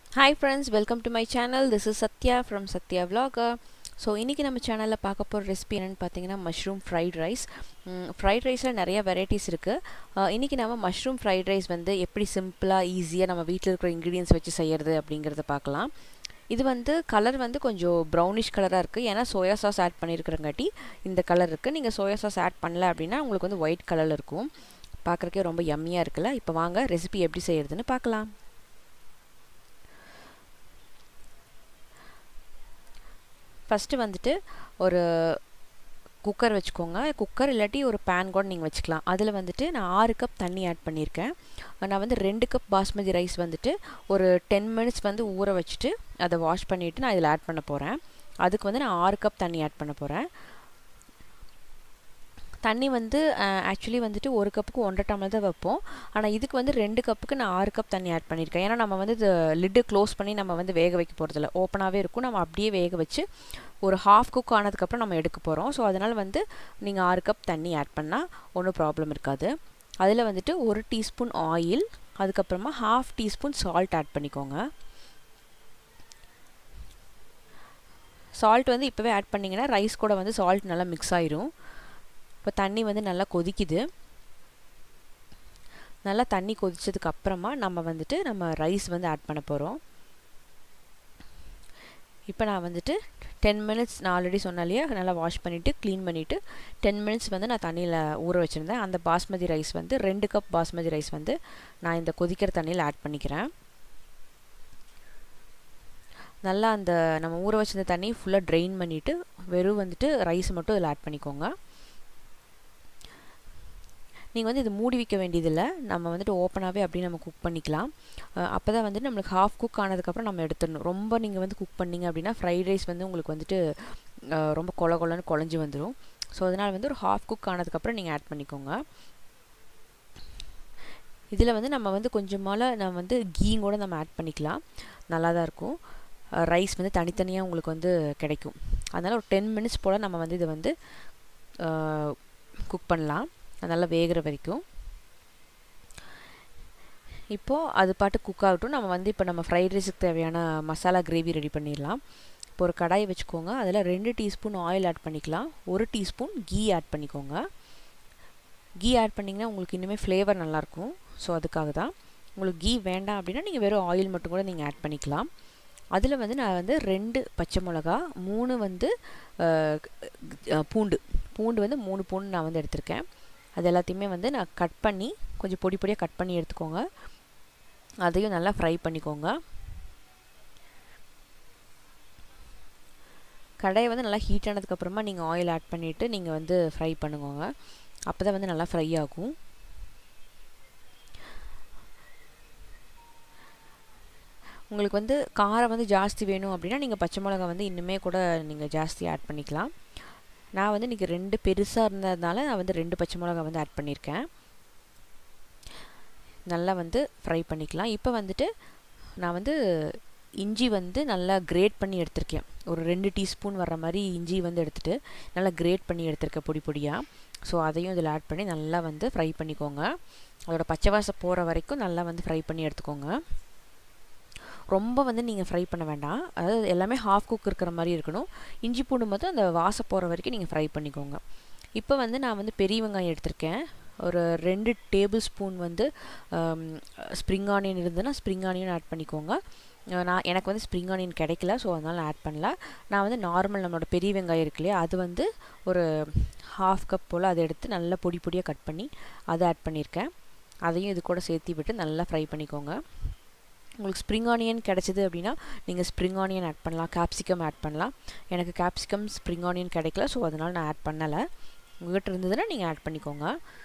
hi friends welcome to my channel this is Sathya from Sathya vlogger so இன்றைக்கி நம்ம சேனலில் பார்க்க போகிற ரெசிபி என்னென்னு பார்த்தீங்கன்னா மஷ்ரூம் ஃப்ரைட் ரைஸ் ஃப்ரைட் ரைஸில் நிறைய வெரைட்டிஸ் இருக்குது இன்றைக்கி நம்ம மஷ்ரூம் ஃப்ரைட் ரைஸ் வந்து எப்படி சிம்பிளாக ஈஸியாக நம்ம வீட்டில் இருக்கிற இன்க்ரீடியன்ஸ் வச்சு செய்கிறது அப்படிங்கிறத பார்க்கலாம் இது வந்து கலர் வந்து கொஞ்சம் ப்ரௌனிஷ் கலராக இருக்குது ஏன்னா சோயா சாஸ் ஆட் பண்ணியிருக்கிறங்காட்டி இந்த கலர் இருக்குது நீங்கள் சோயா சாஸ் ஆட் பண்ணல அப்படின்னா உங்களுக்கு வந்து ஒயிட் கலரில் இருக்கும் பார்க்குறக்கே ரொம்ப யம்மியாக இருக்குல்ல இப்போ வாங்க ரெசிபி எப்படி செய்கிறதுன்னு பார்க்கலாம் ஃபஸ்ட்டு வந்துட்டு ஒரு குக்கர் வச்சுக்கோங்க குக்கர் இல்லாட்டி ஒரு பேன் கூட நீங்கள் வச்சுக்கலாம் அதில் வந்துட்டு நான் ஆறு கப் தண்ணி ஆட் பண்ணியிருக்கேன் நான் வந்து ரெண்டு கப் பாஸ்மதி ரைஸ் வந்துட்டு ஒரு டென் மினிட்ஸ் வந்து ஊற வச்சுட்டு அதை வாஷ் பண்ணிவிட்டு நான் இதில் ஆட் பண்ண போகிறேன் அதுக்கு வந்து நான் ஆறு கப் தண்ணி ஆட் பண்ண போகிறேன் தண்ணி வந்து ஆக்சுவலி வந்துட்டு ஒரு கப்புக்கு ஒன்றரை டம்ளர் தான் வைப்போம் ஆனால் இதுக்கு வந்து ரெண்டு கப்புக்கு நான் ஆறு கப் தண்ணி ஆட் பண்ணியிருக்கேன் ஏன்னா நம்ம வந்து இது லிட்டு க்ளோஸ் பண்ணி நம்ம வந்து வேக வைக்க போகிறதில்ல ஓப்பனாகவே இருக்கும் நம்ம அப்படியே வேக வச்சு ஒரு ஹாஃப் குக் ஆனதுக்கப்புறம் நம்ம எடுக்க போகிறோம் ஸோ அதனால் வந்து நீங்கள் ஆறு கப் தண்ணி ஆட் பண்ணால் ஒன்றும் ப்ராப்ளம் இருக்காது அதில் வந்துட்டு ஒரு டீஸ்பூன் ஆயில் அதுக்கப்புறமா ஹாஃப் டீஸ்பூன் சால்ட் ஆட் பண்ணிக்கோங்க சால்ட் வந்து இப்போவே ஆட் பண்ணிங்கன்னா ரைஸ் கூட வந்து சால்ட் நல்லா மிக்ஸ் ஆயிரும் இப்போ தண்ணி வந்து நல்லா கொதிக்குது நல்லா தண்ணி கொதிச்சதுக்கு அப்புறமா நம்ம வந்துட்டு நம்ம ரைஸ் வந்து ஆட் பண்ண போகிறோம் இப்போ நான் வந்துட்டு டென் மினிட்ஸ் நான் ஆல்ரெடி சொன்னாலேயே நல்லா வாஷ் பண்ணிவிட்டு க்ளீன் பண்ணிவிட்டு டென் மினிட்ஸ் வந்து நான் தண்ணியில் ஊற வச்சுருந்தேன் அந்த பாஸ்மதி ரைஸ் வந்து ரெண்டு கப் பாஸ்மதி ரைஸ் வந்து நான் இந்த கொதிக்கிற தண்ணியில் ஆட் பண்ணிக்கிறேன் நல்லா அந்த நம்ம ஊற வச்சிருந்த தண்ணி ஃபுல்லாக ட்ரெயின் பண்ணிவிட்டு வெறும் வந்துட்டு ரைஸ் மட்டும் இதில் ஆட் பண்ணிக்கோங்க நீங்கள் வந்து இது மூடி வைக்க வேண்டியதில்லை நம்ம வந்துட்டு ஓப்பனாகவே அப்படியே நம்ம குக் பண்ணிக்கலாம் அப்போ தான் வந்துட்டு நம்மளுக்கு ஹாஃப் குக் ஆனதுக்கப்புறம் நம்ம எடுத்துடணும் ரொம்ப நீங்கள் வந்து குக் பண்ணிங்க அப்படின்னா ஃப்ரைட் ரைஸ் வந்து உங்களுக்கு வந்துட்டு ரொம்ப கொல கொலன்னு குழஞ்சி வந்துடும் ஸோ அதனால் வந்து ஒரு ஹாஃப் குக் ஆனதுக்கப்புறம் நீங்கள் ஆட் பண்ணிக்கோங்க இதில் வந்து நம்ம வந்து கொஞ்சமால நம்ம வந்து கீயும் கூட நம்ம ஆட் பண்ணிக்கலாம் நல்லா தான் இருக்கும் ரைஸ் வந்து தனித்தனியாக உங்களுக்கு வந்து கிடைக்கும் அதனால் ஒரு டென் மினிட்ஸ் போல் நம்ம வந்து இதை வந்து குக் பண்ணலாம் நல்லா வேகிற வரைக்கும் இப்போது அது பாட்டு குக் ஆகட்டும் நம்ம வந்து இப்போ நம்ம ஃப்ரைட் ரைஸுக்கு தேவையான மசாலா கிரேவி ரெடி பண்ணிடலாம் இப்போ ஒரு கடாயை வச்சுக்கோங்க அதில் ரெண்டு டீஸ்பூன் ஆயில் ஆட் பண்ணிக்கலாம் ஒரு டீஸ்பூன் கீ ஆட் பண்ணிக்கோங்க கீ ஆட் பண்ணிங்கன்னா உங்களுக்கு இன்னுமே ஃப்ளேவர் நல்லாயிருக்கும் ஸோ அதுக்காக தான் உங்களுக்கு கீ வேண்டாம் அப்படின்னா நீங்கள் வெறும் ஆயில் மட்டும் கூட நீங்கள் ஆட் பண்ணிக்கலாம் அதில் வந்து நான் வந்து ரெண்டு பச்சை மிளகா மூணு வந்து பூண்டு பூண்டு வந்து மூணு பூண்டு நான் வந்து எடுத்திருக்கேன் அது எல்லாத்தையுமே வந்து நான் கட் பண்ணி கொஞ்சம் பொடி பொடியாக கட் பண்ணி எடுத்துக்கோங்க அதையும் நல்லா ஃப்ரை பண்ணிக்கோங்க கடையை வந்து நல்லா ஹீட் ஆனதுக்கப்புறமா நீங்கள் ஆயில் ஆட் பண்ணிவிட்டு நீங்கள் வந்து ஃப்ரை பண்ணுங்க அப்போ தான் வந்து நல்லா ஃப்ரை ஆகும் உங்களுக்கு வந்து காரம் வந்து ஜாஸ்தி வேணும் அப்படின்னா நீங்கள் பச்சை மிளகா வந்து இன்னுமே கூட நீங்கள் ஜாஸ்தி ஆட் பண்ணிக்கலாம் நான் வந்து இன்றைக்கி ரெண்டு பெருசாக இருந்ததுனால நான் வந்து ரெண்டு பச்சை மிளகா வந்து ஆட் பண்ணியிருக்கேன் நல்லா வந்து ஃப்ரை பண்ணிக்கலாம் இப்போ வந்துட்டு நான் வந்து இஞ்சி வந்து நல்லா கிரேட் பண்ணி எடுத்திருக்கேன் ஒரு ரெண்டு டீஸ்பூன் வர்ற மாதிரி இஞ்சி வந்து எடுத்துகிட்டு நல்லா கிரேட் பண்ணி எடுத்திருக்கேன் பொடி பொடியாக ஸோ அதையும் இதில் ஆட் பண்ணி நல்லா வந்து ஃப்ரை பண்ணிக்கோங்க அதோட பச்சை வாசம் போகிற வரைக்கும் நல்லா வந்து ஃப்ரை பண்ணி எடுத்துக்கோங்க ரொம்ப வந்து நீங்கள் ஃப்ரை பண்ண வேண்டாம் அதாவது எல்லாமே ஹாஃப் குக் இருக்கிற மாதிரி இருக்கணும் இஞ்சி பூண்டு மட்டும் அந்த வாசம் போகிற வரைக்கும் நீங்கள் ஃப்ரை பண்ணிக்கோங்க இப்போ வந்து நான் வந்து பெரிய வெங்காயம் எடுத்திருக்கேன் ஒரு ரெண்டு டேபிள் ஸ்பூன் வந்து ஸ்ப்ரிங் ஆனியன் இருந்ததுன்னா ஸ்ப்ரிங் ஆனியன் ஆட் பண்ணிக்கோங்க நான் எனக்கு வந்து ஸ்ப்ரிங் ஆனியன் கிடைக்கல ஸோ அதனால் ஆட் பண்ணல நான் வந்து நார்மல் நம்மளோட பெரிய வெங்காயம் இருக்கு இல்லையா அது வந்து ஒரு ஹாஃப் கப் போல் அதை எடுத்து நல்லா பொடி பொடியாக கட் பண்ணி அதை ஆட் பண்ணியிருக்கேன் அதையும் இது கூட சேர்த்து விட்டு நல்லா ஃப்ரை பண்ணிக்கோங்க உங்களுக்கு ஸ்ப்ரிங் ஆனியன் கிடச்சிது அப்படின்னா நீங்கள் ஸ்ப்ரிங் ஆனியன் ஆட் பண்ணலாம் கேப்சிகம் ஆட் பண்ணலாம் எனக்கு கேப்சிகம் ஸ்ப்ரிங் ஆனியன் கிடைக்கல ஸோ அதனால் நான் ஆட் பண்ணலை உங்கள்கிட்ட இருந்ததுன்னா நீங்கள் ஆட் பண்ணிக்கோங்க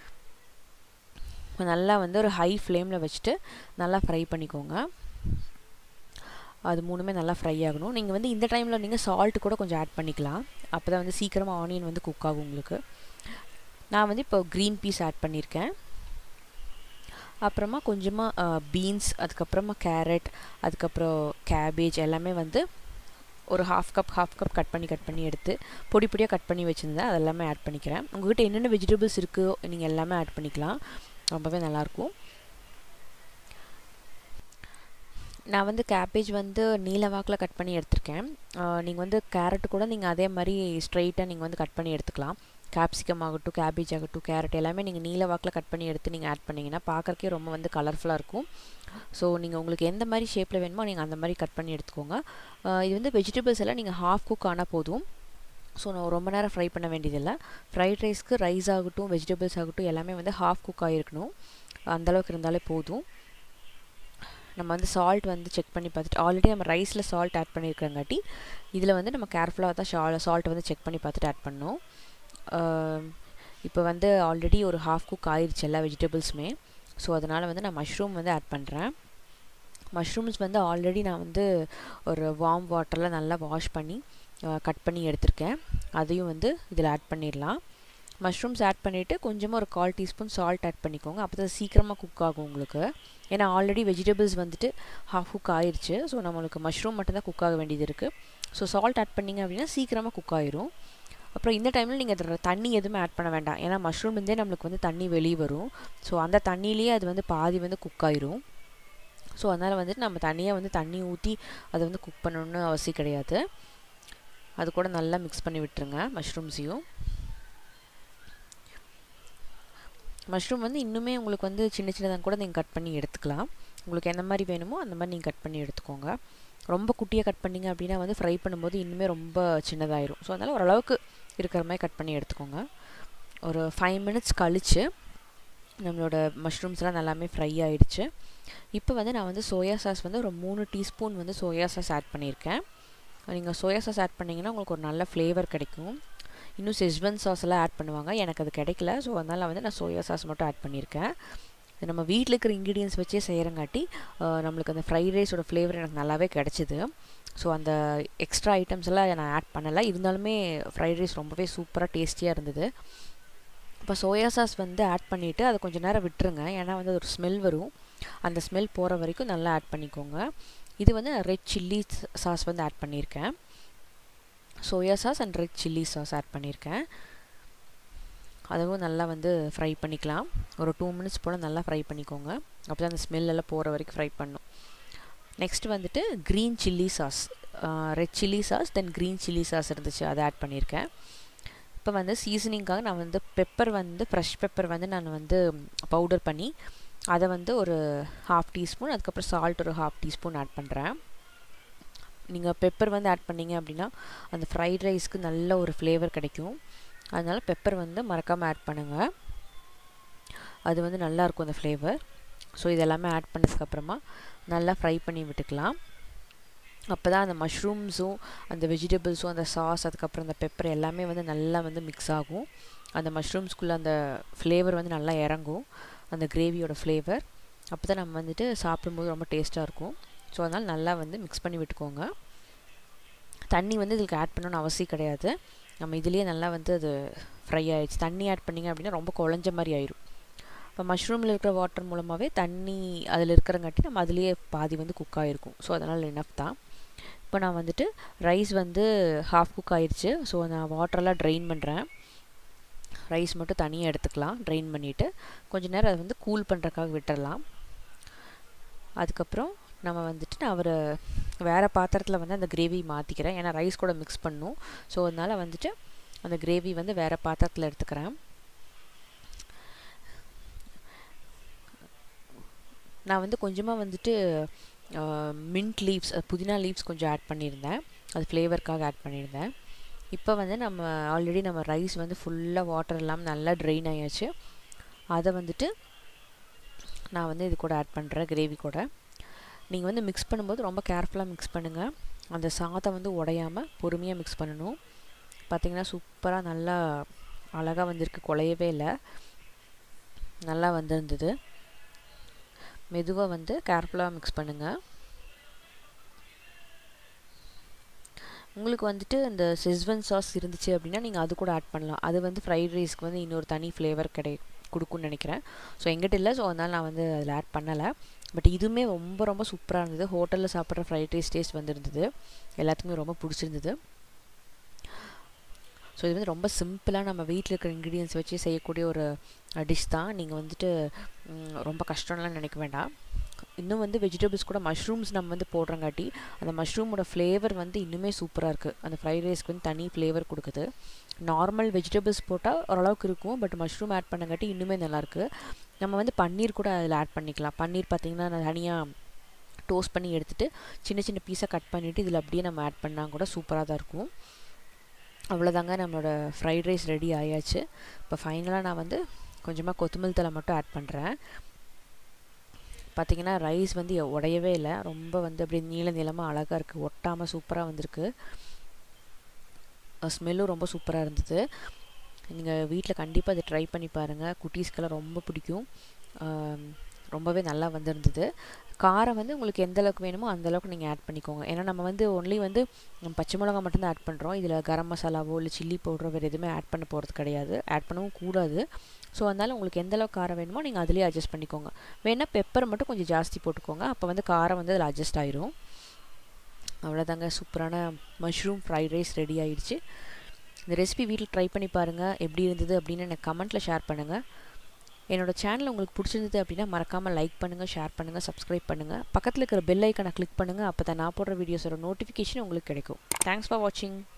நல்லா வந்து ஒரு ஹை ஃப்ளேமில் வச்சுட்டு நல்லா ஃப்ரை பண்ணிக்கோங்க அது மூணுமே நல்லா ஃப்ரை ஆகணும் நீங்கள் வந்து இந்த டைமில் நீங்கள் சால்ட் கூட கொஞ்சம் ஆட் பண்ணிக்கலாம் அப்போ தான் வந்து சீக்கிரமாக ஆனியன் வந்து குக் ஆகும் உங்களுக்கு நான் வந்து இப்போ க்ரீன் பீஸ் ஆட் பண்ணியிருக்கேன் அப்புறமா கொஞ்சமாக பீன்ஸ் அதுக்கப்புறமா கேரட் அதுக்கப்புறம் கேபேஜ் எல்லாமே வந்து ஒரு half cup half cup cut பண்ணி கட் பண்ணி எடுத்து பொடி பொடியாக கட் பண்ணி வச்சுருந்தேன் அதெல்லாமே ஆட் பண்ணிக்கிறேன் உங்கள்கிட்ட என்னென்ன வெஜிடபிள்ஸ் இருக்குது நீங்கள் எல்லாமே ஆட் பண்ணிக்கலாம் ரொம்பவே நல்லாயிருக்கும் நான் வந்து கேபேஜ் வந்து நீல வாக்கில் கட் பண்ணி எடுத்திருக்கேன் நீங்கள் வந்து கேரட் கூட நீங்கள் அதே மாதிரி ஸ்ட்ரைட்டாக நீங்கள் வந்து கட் பண்ணி எடுத்துக்கலாம் கேப்சிகம் ஆகட்டும் கேபேஜ் ஆகட்டும் கேரட் எல்லாமே நீங்கள் நீல வாக்கில் கட் பண்ணி எடுத்து நீங்கள் ஆட் பண்ணிங்கன்னா பார்க்குறக்கே ரொம்ப வந்து கலர்ஃபுல்லாக இருக்கும் ஸோ நீங்கள் உங்களுக்கு எந்த மாதிரி ஷேப்பில் வேணுமோ நீங்கள் அந்த மாதிரி கட் பண்ணி எடுத்துக்கோங்க இது வந்து வெஜிடபிள்ஸ் எல்லாம் நீங்கள் ஹாஃப் குக் ஆனால் போதும் ஸோ நான் ரொம்ப நேரம் ஃப்ரை பண்ண வேண்டியதில்லை ஃப்ரைட் ரைஸ்க்கு ரைஸ் ஆகட்டும் வெஜிடபிள்ஸ் ஆகட்டும் எல்லாமே வந்து ஹாஃப் குக் ஆகிருக்கணும் அந்தளவுக்கு இருந்தாலே போதும் நம்ம வந்து சால்ட் வந்து செக் பண்ணி பார்த்துட்டு ஆல்ரெடி நம்ம ரைஸில் சால்ட் ஆட் பண்ணியிருக்கிறங்காட்டி இதில் வந்து நம்ம கேர்ஃபுல்லாக தான் ஷா சால்ட் வந்து செக் பண்ணி பார்த்துட்டு ஆட் பண்ணோம் இப்போ வந்து ஆல்ரெடி ஒரு ஹாஃப் குக் ஆயிடுச்சு எல்லா வெஜிடபிள்ஸுமே ஸோ அதனால் வந்து நான் மஷ்ரூம் வந்து ஆட் பண்ணுறேன் மஷ்ரூம்ஸ் வந்து ஆல்ரெடி நான் வந்து ஒரு வார்ம் வாட்டரில் நல்லா வாஷ் பண்ணி கட் பண்ணி எடுத்திருக்கேன் அதையும் வந்து இதில் ஆட் பண்ணிடலாம் மஷ்ரூம்ஸ் ஆட் பண்ணிவிட்டு கொஞ்சமாக ஒரு கால் டீஸ்பூன் சால்ட் ஆட் பண்ணிக்கோங்க அப்போ தான் சீக்கிரமாக குக் ஆகும் உங்களுக்கு ஏன்னா ஆல்ரெடி வெஜிடபிள்ஸ் வந்துட்டு ஹாஃப் குக் ஆயிடுச்சு ஸோ நம்மளுக்கு மஷ்ரூம் மட்டும்தான் குக் ஆக வேண்டியது இருக்குது ஸோ சால்ட் ஆட் பண்ணிங்க அப்படின்னா சீக்கிரமாக குக் ஆயிரும் அப்புறம் இந்த டைமில் நீங்கள் அதில் தண்ணி எதுவுமே ஆட் பண்ண வேண்டாம் ஏன்னா மஷ்ரூம்லேருந்தே நம்மளுக்கு வந்து தண்ணி வெளியே வரும் ஸோ அந்த தண்ணியிலேயே அது வந்து பாதி வந்து குக் ஆயிரும் ஸோ அதனால் வந்துட்டு நம்ம தனியாக வந்து தண்ணி ஊற்றி அதை வந்து குக் பண்ணணுன்னு அவசியம் கிடையாது அது கூட நல்லா மிக்ஸ் பண்ணி விட்டுருங்க மஷ்ரூம்ஸையும் மஷ்ரூம் வந்து இன்னுமே உங்களுக்கு வந்து சின்ன சின்னதாக கூட நீங்கள் கட் பண்ணி எடுத்துக்கலாம் உங்களுக்கு எந்த மாதிரி வேணுமோ அந்த மாதிரி நீங்கள் கட் பண்ணி எடுத்துக்கோங்க ரொம்ப குட்டியாக கட் பண்ணிங்க அப்படின்னா வந்து ஃப்ரை பண்ணும்போது இன்னுமே ரொம்ப சின்னதாயிரும் ஸோ அதனால் ஓரளவுக்கு இருக்கிற மாதிரி கட் பண்ணி எடுத்துக்கோங்க ஒரு ஃபைவ் மினிட்ஸ் கழித்து நம்மளோட மஷ்ரூம்ஸ்லாம் நல்லாமே ஃப்ரை ஆகிடுச்சு இப்போ வந்து நான் வந்து சோயா சாஸ் வந்து ஒரு மூணு டீஸ்பூன் வந்து சோயா சாஸ் ஆட் பண்ணியிருக்கேன் நீங்கள் சோயா சாஸ் ஆட் பண்ணிங்கன்னா உங்களுக்கு ஒரு நல்ல ஃப்ளேவர் கிடைக்கும் இன்னும் செஸ்வன் சாஸ் எல்லாம் ஆட் பண்ணுவாங்க எனக்கு அது கிடைக்கல ஸோ அதனால் வந்து நான் சோயா சாஸ் மட்டும் ஆட் பண்ணியிருக்கேன் நம்ம வீட்டில் இருக்கிற இன்க்ரீடியன்ஸ் வச்சே செய்கிறங்காட்டி நம்மளுக்கு அந்த ஃப்ரைட் ரைஸோட ஃப்ளேவர் எனக்கு நல்லாவே கிடச்சிது ஸோ அந்த எக்ஸ்ட்ரா ஐட்டம்ஸ் எல்லாம் நான் ஆட் பண்ணலை இருந்தாலுமே ஃப்ரைட் ரைஸ் ரொம்பவே சூப்பராக டேஸ்டியாக இருந்தது இப்போ சோயா சாஸ் வந்து ஆட் பண்ணிவிட்டு அதை கொஞ்சம் நேரம் விட்டுருங்க ஏன்னா வந்து ஒரு ஸ்மெல் வரும் அந்த ஸ்மெல் போகிற வரைக்கும் நல்லா ஆட் பண்ணிக்கோங்க இது வந்து ரெட் சில்லி சாஸ் வந்து ஆட் பண்ணியிருக்கேன் soya sauce and red chilli sauce add பண்ணியிருக்கேன் அதுவும் நல்லா வந்து ஃப்ரை பண்ணிக்கலாம் ஒரு டூ மினிட்ஸ் போல் நல்லா ஃப்ரை பண்ணிக்கோங்க அப்போ தான் அந்த ஸ்மெல்லெல்லாம் போகிற வரைக்கும் ஃப்ரை பண்ணும் நெக்ஸ்ட் வந்துட்டு green chilli sauce red chilli sauce then green chilli sauce இருந்துச்சு அதை ஆட் பண்ணியிருக்கேன் இப்போ வந்து சீசனிங்காக நான் வந்து பெப்பர் வந்து ஃப்ரெஷ் பெப்பர் வந்து நான் வந்து பவுடர் பண்ணி அதை வந்து ஒரு ஹாஃப் டீஸ்பூன் அதுக்கப்புறம் சால்ட் ஒரு ஹாஃப் டீஸ்பூன் ஆட் பண்ணுறேன் நீங்கள் பெப்பர் வந்து ஆட் பண்ணிங்க அப்படின்னா அந்த ஃப்ரைட் ரைஸ்க்கு நல்ல ஒரு ஃப்ளேவர் கிடைக்கும் அதனால் பெப்பர் வந்து மறக்காமல் ஆட் பண்ணுங்கள் அது வந்து நல்லாயிருக்கும் அந்த ஃப்ளேவர் ஸோ இதெல்லாமே ஆட் பண்ணதுக்கப்புறமா நல்லா ஃப்ரை பண்ணி விட்டுக்கலாம் அப்போ தான் அந்த மஷ்ரூம்ஸும் அந்த வெஜிடபிள்ஸும் அந்த சாஸ் அதுக்கப்புறம் அந்த பெப்பர் எல்லாமே வந்து நல்லா வந்து மிக்ஸ் ஆகும் அந்த மஷ்ரூம்ஸ்குள்ளே அந்த ஃப்ளேவர் வந்து நல்லா இறங்கும் அந்த கிரேவியோட ஃப்ளேவர் அப்போ தான் நம்ம வந்துட்டு சாப்பிடும்போது ரொம்ப டேஸ்ட்டாக இருக்கும் ஸோ அதனால் நல்லா வந்து மிக்ஸ் பண்ணி விட்டுக்கோங்க தண்ணி வந்து இதுக்கு ஆட் பண்ணணும்னு அவசியம் கிடையாது நம்ம இதுலேயே நல்லா வந்து அது ஃப்ரை ஆகிடுச்சு தண்ணி ஆட் பண்ணிங்க அப்படின்னா ரொம்ப குழஞ்ச மாதிரி ஆயிரும் இப்போ மஷ்ரூமில் இருக்கிற வாட்டர் மூலமாகவே தண்ணி அதில் இருக்கிறங்காட்டி நம்ம அதுலேயே பாதி வந்து குக் ஆகிருக்கும் ஸோ அதனால் இனஃப் தான் இப்போ நான் வந்துட்டு ரைஸ் வந்து ஹாஃப் குக் ஆயிடுச்சு ஸோ நான் வாட்டரெல்லாம் ட்ரெயின் பண்ணுறேன் ரைஸ் மட்டும் தனியாக எடுத்துக்கலாம் ட்ரெயின் பண்ணிவிட்டு கொஞ்சம் நேரம் அதை வந்து கூல் பண்ணுறக்காக விட்டுடலாம் அதுக்கப்புறம் நம்ம வந்துட்டு நான் ஒரு வேறு பாத்திரத்தில் வந்து அந்த கிரேவி மாற்றிக்கிறேன் ஏன்னா ரைஸ் கூட மிக்ஸ் பண்ணும் ஸோ அதனால் வந்துட்டு அந்த கிரேவி வந்து வேறு பாத்திரத்தில் எடுத்துக்கிறேன் நான் வந்து கொஞ்சமாக வந்துட்டு மின்ட் லீவ்ஸ் புதினா லீவ்ஸ் கொஞ்சம் ஆட் பண்ணியிருந்தேன் அது ஃப்ளேவருக்காக ஆட் பண்ணியிருந்தேன் இப்போ வந்து நம்ம ஆல்ரெடி நம்ம ரைஸ் வந்து ஃபுல்லாக வாட்டர் இல்லாமல் நல்லா ட்ரெயின் ஆயாச்சு அதை வந்துட்டு நான் வந்து இது கூட ஆட் பண்ணுறேன் கிரேவி கூட நீங்கள் வந்து மிக்ஸ் பண்ணும்போது ரொம்ப கேர்ஃபுல்லாக மிக்ஸ் பண்ணுங்கள் அந்த சாதம் வந்து உடையாமல் பொறுமையாக மிக்ஸ் பண்ணணும் பார்த்திங்கன்னா சூப்பராக நல்லா அழகாக வந்திருக்கு குலையவே இல்லை நல்லா வந்திருந்தது மெதுவாக வந்து கேர்ஃபுல்லாக மிக்ஸ் பண்ணுங்கள் உங்களுக்கு வந்துட்டு இந்த செஸ்வன் சாஸ் இருந்துச்சு அப்படின்னா நீங்கள் அது கூட ஆட் பண்ணலாம் அது வந்து ஃப்ரைட் ரைஸ்க்கு வந்து இன்னொரு தனி ஃப்ளேவர் கிடை கொடுக்குன்னு நினைக்கிறேன் ஸோ எங்கிட்ட இல்லை ஸோ அதனால் நான் வந்து அதில் ஆட் பண்ணலை பட் இதுவுமே ரொம்ப ரொம்ப சூப்பராக இருந்தது ஹோட்டலில் சாப்பிட்ற ஃப்ரைட் ரைஸ் டேஸ்ட் வந்துருந்தது எல்லாத்துக்குமே ரொம்ப பிடிச்சிருந்தது ஸோ இது வந்து ரொம்ப சிம்பிளாக நம்ம வீட்டில் இருக்கிற இன்க்ரீடியன்ஸ் வச்சு செய்யக்கூடிய ஒரு டிஷ் தான் நீங்கள் வந்துட்டு ரொம்ப கஷ்டம்லாம் நினைக்க வேண்டாம் இன்னும் வந்து வெஜிடபிள்ஸ் கூட மஷ்ரூம்ஸ் நம்ம வந்து போடுறங்காட்டி அந்த மஷ்ரூமோட ஃப்ளேவர் வந்து இன்னுமே சூப்பராக இருக்குது அந்த ஃப்ரைட் ரைஸ்க்கு வந்து தனி ஃப்ளேவர் கொடுக்குது நார்மல் வெஜிடபிள்ஸ் போட்டால் ஓரளவுக்கு இருக்கும் பட் மஷ்ரூம் ஆட் பண்ணங்காட்டி இன்னுமே நல்லாயிருக்கு நம்ம வந்து பன்னீர் கூட அதில் ஆட் பண்ணிக்கலாம் பன்னீர் பார்த்திங்கன்னா நான் தனியாக டோஸ்ட் பண்ணி எடுத்துகிட்டு சின்ன சின்ன பீஸாக கட் பண்ணிவிட்டு இதில் அப்படியே நம்ம ஆட் பண்ணால் கூட சூப்பராக தான் இருக்கும் அவ்வளோதாங்க நம்மளோட ஃப்ரைட் ரைஸ் ரெடி ஆயாச்சு இப்போ ஃபைனலாக நான் வந்து கொஞ்சமாக கொத்தமல்லி தலை மட்டும் ஆட் பண்ணுறேன் பார்த்திங்கன்னா ரைஸ் வந்து உடையவே இல்லை ரொம்ப வந்து அப்படியே நீள நீளமாக அழகாக இருக்குது ஒட்டாமல் சூப்பராக வந்திருக்கு ஸ்மெல்லும் ரொம்ப சூப்பராக இருந்தது நீங்கள் வீட்டில் கண்டிப்பாக அதை ட்ரை பண்ணி பாருங்கள் குட்டீஸ்க்கெல்லாம் ரொம்ப பிடிக்கும் ரொம்பவே நல்லா வந்திருந்தது காரம் வந்து உங்களுக்கு எந்த அளவுக்கு வேணுமோ அந்த அளவுக்கு நீங்கள் ஆட் பண்ணிக்கோங்க ஏன்னா நம்ம வந்து ஒன்லி வந்து பச்சை மிளகா மட்டும்தான் ஆட் பண்ணுறோம் இதில் கரம் மசாலாவோ இல்லை சில்லி பவுடரோ வேறு எதுவுமே ஆட் பண்ண போகிறது கிடையாது ஆட் பண்ணவும் கூடாது ஸோ அதனால் உங்களுக்கு எந்த அளவுக்கு காரம் வேணுமோ நீங்கள் அதிலே அட்ஜஸ்ட் பண்ணிக்கோங்க வேணால் பெப்பர் மட்டும் கொஞ்சம் ஜாஸ்தி போட்டுக்கோங்க அப்போ வந்து காரம் வந்து அதில் அட்ஜஸ்ட் ஆயிரும் அவ்வளோதாங்க சூப்பரான மஷ்ரூம் ஃப்ரைட் ரைஸ் ரெடி ஆயிடுச்சு இந்த ரெசிபி வீட்டில் ட்ரை பண்ணி பாருங்கள் எப்படி இருந்தது அப்படின்னு எனக்கு கமெண்ட்டில் ஷேர் பண்ணுங்கள் என்னோடய சேனல் உங்களுக்கு பிடிச்சிருந்தது அப்படின்னா மறக்காமல் லைக் பண்ணுங்கள் ஷேர் பண்ணுங்கள் சப்ஸ்கிரைப் பண்ணுங்கள் பக்கத்தில் இருக்கிற பெல் ஐக்கனை கிளிக் பண்ணுங்கள் அப்போ தான் நான் போடுற வீடியோஸோட நோட்டிஃபிகேஷன் உங்களுக்கு கிடைக்கும் தேங்க்ஸ் ஃபார் வாட்சிங்